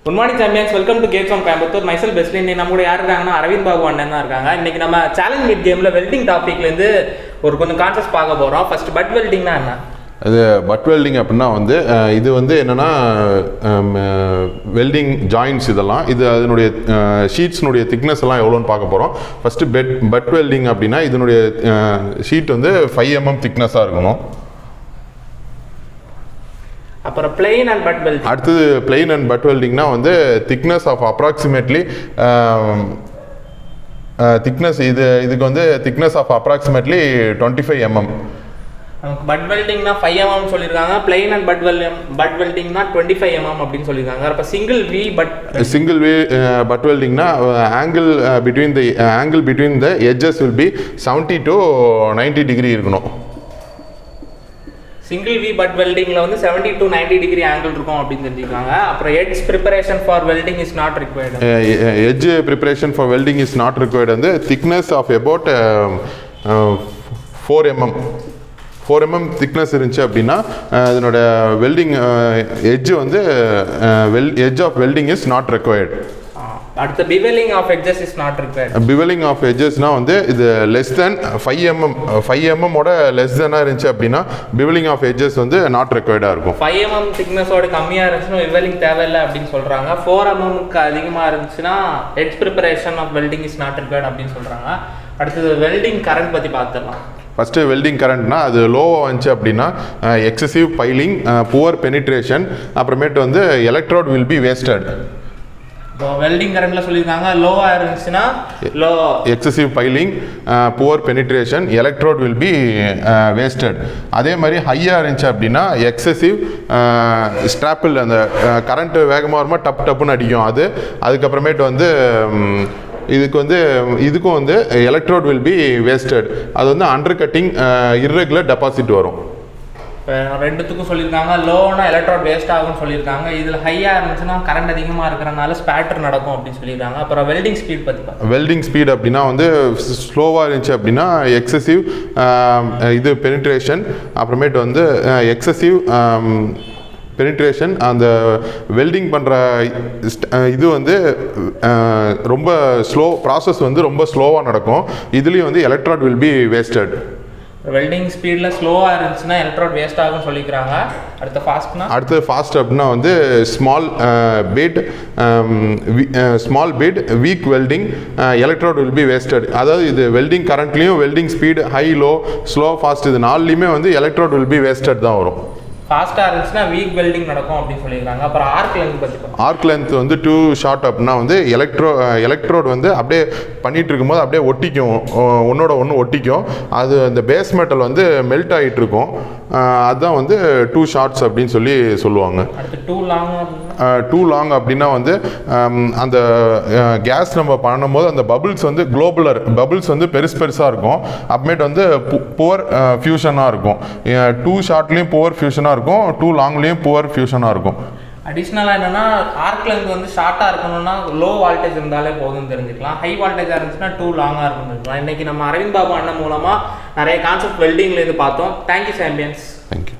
good morning champions welcome to cats on Coimbatore மைசல் பெஸ்ட்லி இன்னைக்கு நம்ம கூட யார் இருக்காங்கன்னா அரவிந்த் பாபு அண்ணன் தான் இருக்காங்க இன்னைக்கு நம்ம சேலஞ்ச் மீட் கேமில் வெல்டிங் டாபிக்லேருந்து ஒரு கொஞ்சம் கான்செப்ட் பார்க்க போகிறோம் ஃபர்ஸ்ட் பட் வெல்டிங்னா என்ன அது பட் வெல்டிங் அப்படின்னா வந்து அஹ், இது வந்து என்னென்னா வெல்டிங் ஜாயின்ட்ஸ் இதெல்லாம் இது அதனுடைய ஷீட்ஸ்னுடைய திக்னஸ் எல்லாம் எவ்வளோன்னு பார்க்க போகிறோம் ஃபஸ்ட்டு பெட் பட் வெல்டிங் அப்படின்னா இதனுடைய ஷீட் வந்து ஃபைவ் எம்எம் திக்னஸாக இருக்கணும் அப்புறம் பிளெயின் அண்ட் பட் வெல்டிங் அடுத்தது பிளெயின் அண்ட் பட் வெல்டிங்னா வந்து திக்னஸ் ஆஃப் அப்ராக்சிமேட்லி திக்னஸ் இது இதுக்கு வந்து thickness of approximately twenty five mm நமக்கு பட் வெல்டிங்னா ஃபைவ் எம்எம் சொல்லியிருக்காங்க plain and butt weld butt வெல்டிங்னா டுவெண்ட்டி ஃபைவ் எம்எம் அப்படின்னு சொல்லியிருக்காங்க அப்போ single V butt single V butt வெல்டிங்னா angle between the angle between the edges will be seventy to ninety degree இருக்கணும் single V butt வெல்டிங்கில் வந்து seventy to ninety degree angle இருக்கும் அப்படின்னு தெரிஞ்சுக்காங்க அப்புறம் edge preparation for welding is not required edge preparation for welding is not required வந்து thickness of about four mm four mm thickness இருந்துச்சு அப்படின்னா uh, இதனோட welding edge வந்து weld edge of welding is not required அடுத்த bevelling of edges is not required bevelling of எட்ஜஸ்னால் வந்து இது less than five mm ஃபைவ் எம்எம்மோட லெஸ் தென்னாக இருந்துச்சு அப்படின்னா பிவலிங் ஆஃப் எட்ஜஸ் வந்து நாட் ரெக்வயர்டாக இருக்கும் ஃபைவ் எம்எம் திக்னஸோட கம்மியாக இருந்துச்சுன்னா விவலிங் தேவையில்லை அப்படின்னு சொல்கிறாங்க ஃபோர் எம்எம்க்கு அதிகமாக இருந்துச்சுன்னா edge preparation of welding is not required அப்படின்னு சொல்கிறாங்க அடுத்தது வெல்டிங் கரண்ட் பற்றி பார்த்துடலாம் ஃபஸ்ட்டு வெல்டிங் கரண்ட்னா அது லோவாக வந்துச்சு அப்படின்னா எக்ஸசிவ் பைலிங் புவர் பெனிட்ரேஷன் அப்புறமேட்டு வந்து எலக்ட்ரோட் வில் பி வேஸ்டட் இப்போ வெல்டிங் கரண்ட்ல சொல்லியிருக்காங்க லோவாக இருந்துச்சுன்னா low excessive piling poor penetration electrode will be wasted அதே மாதிரி ஹையாக இருந்துச்சு அப்படின்னா எக்ஸசிவ் ஸ்ட்ராப்பில் அந்த கரண்ட்டு வேகமாக வருமா டப் டப்புன்னு அடிக்கும் அது அதுக்கப்புறமேட்டு வந்து ம், இதுக்கு வந்து இதுக்கும் வந்து எலக்ட்ரோட் வில் பி வேஸ்டட் அது வந்து அண்டர் கட்டிங் இர்ரெகுலர் டெபாசிட் வரும் இப்போ ரெண்டுத்துக்கும் சொல்லியிருக்காங்க லோனா எலக்ட்ராட் வேஸ்ட் ஆகும்னு சொல்லியிருக்காங்க இதில் ஹையாக இருந்துச்சுன்னா கரண்ட் அதிகமாக இருக்கிறனால ஸ்பேட்டர் நடக்கும் அப்படின்னு சொல்லியிருக்காங்க அப்புறம் வெல்டிங் ஸ்பீட் பற்றி பார்க்கலாம் வெல்டிங் ஸ்பீட் அப்படின்னா வந்து ஸ்லோவாக இருந்துச்சு அப்படின்னா எக்ஸசிவ் இது பெனிட்ரேஷன் அப்புறமேட்டு வந்து எக்ஸசிவ் பெனிட்ரேஷன் அந்த வெல்டிங் பண்ணுற இது வந்து அஹ், ரொம்ப ஸ்லோ ப்ராசஸ் வந்து ரொம்ப ஸ்லோவாக நடக்கும் இதுலேயும் வந்து electrode will be wasted welding ஸ்பீடில் ஸ்லோவாக இருந்துச்சுன்னா எலக்ட்ராட் வேஸ்ட் ஆகும்னு சொல்லிக்கிறாங்க அடுத்த ஃபாஸ்ட்னா அடுத்து ஃபாஸ்ட் அப்படின்னா வந்து small bead small bead weak welding electrode will be wasted அதாவது இது வெல்டிங் கரண்ட்லேயும் welding speed high low slow fast இது நாலுலேயுமே வந்து எலக்ட்ரோட் வில் பி வேஸ்டட் தான் வரும் ஃபாஸ்ட்டாக இருந்துச்சுன்னா வீக் வெல்டிங் நடக்கும் அப்படின்னு சொல்லியிருக்காங்க அப்புறம் ஆர்க் லென்த் பற்றி பார்க்கலாம் ஆர்க் லென்த் வந்து டூ ஷார்ட் அப்படின்னா வந்து எலக்ட்ரோ எலக்ட்ரோட் வந்து அப்படியே பண்ணிட்டு இருக்கும்போது அப்படியே ஒட்டிக்கும் ஒ- ஒன்னோட ஒன்று ஒட்டிக்கும் அது அந்த பேஸ் மெட்டல் வந்து மெல்ட் ஆகிட்டு இருக்கும் அஹ் அதுதான் வந்து டூ ஷார்ட்ஸ் அப்படின்னு சொல்லி சொல்லுவாங்க அடுத்து டூ லாங் டூ லாங் அப்படின்னா வந்து ஹம், அந்த கேஸ் நம்ம பண்ணும்போது அந்த பபிள்ஸ் வந்து குளோபுலர் பபிள்ஸ் வந்து பெருசு பெருசாக இருக்கும் அப்புறமேட்டு வந்து புவர் ஃபியூஷனாக இருக்கும் டூ ஷார்ட்லேயும் புவர் ஃபியூஷனாக இருக்கும் டூ லாங்லேயும் புவர் ஃபியூஷனாக இருக்கும் அடிஷ்னலாக என்னன்னா ஆர்க் லென்த் வந்து ஷார்ட்டாக இருக்கணும்னா லோ வால்டேஜ் இருந்தாலே போதும்னு தெரிஞ்சுக்கலாம் ஹை வால்டேஜாக இருந்துச்சுன்னா டூ லாங்காக இருக்கும்னு தெரிஞ்சுக்கலாம் இன்னைக்கு நம்ம அரவிந்த் பாபு அண்ணன் மூலமாக நிறைய கான்செப்ட் வெல்டிங்லேருந்து பார்த்தோம் தேங்க்யூ சாம்பியன்ஸ் தேங்க்யூ